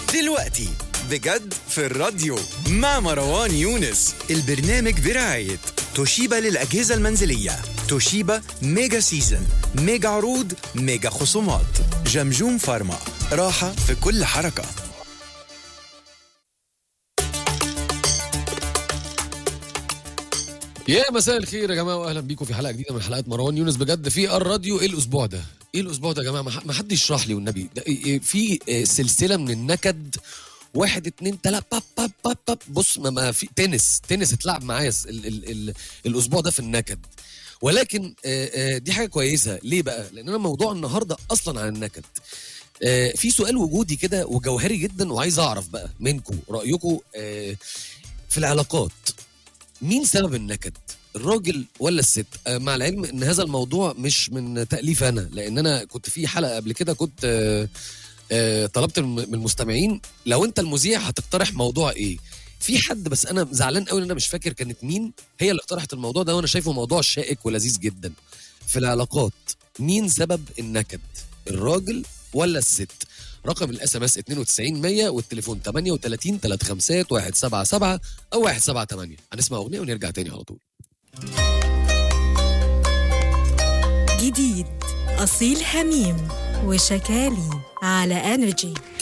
دلوقتي بجد في الراديو مع مروان يونس البرنامج برعاية توشيبا للأجهزة المنزلية توشيبا ميجا سيزن ميجا عروض ميجا خصومات جمجوم فارما راحة في كل حركة يا مساء الخير يا جماعه واهلا بيكم في حلقه جديده من حلقات مروان يونس بجد في الراديو ايه الاسبوع ده؟ ايه الاسبوع ده يا جماعه؟ ما ح- ما حد يشرح لي والنبي ده إيه- إيه في آه، سلسله من النكد واحد اتنين تلاته باب باب باب باب بص ما, ما في تنس تنس اتلعب معايا س- ال ال ال الاسبوع ده في النكد ولكن آه، آه، دي حاجه كويسه ليه بقى؟ لان انا موضوع النهارده اصلا عن النكد آه، في سؤال وجودي كده وجوهري جدا وعايز اعرف بقى منكم رايكم آه، في العلاقات مين سبب النكد الراجل ولا الست آه، مع العلم ان هذا الموضوع مش من تاليف انا لان انا كنت في حلقه قبل كده كنت آه، آه، طلبت من من المستمعين لو انت المذيع هتقترح موضوع ايه في حد بس انا زعلان قوي ان انا مش فاكر كانت مين هي اللي اقترحت الموضوع ده وانا شايفه موضوع شائك ولذيذ جدا في العلاقات مين سبب النكد الراجل ولا الست رقم الاس ام اس 92 100 والتليفون 38 35 177 او 178 هنسمع اغنيه ونرجع تاني على طول جديد أصيل حميم وشكالي على انرجي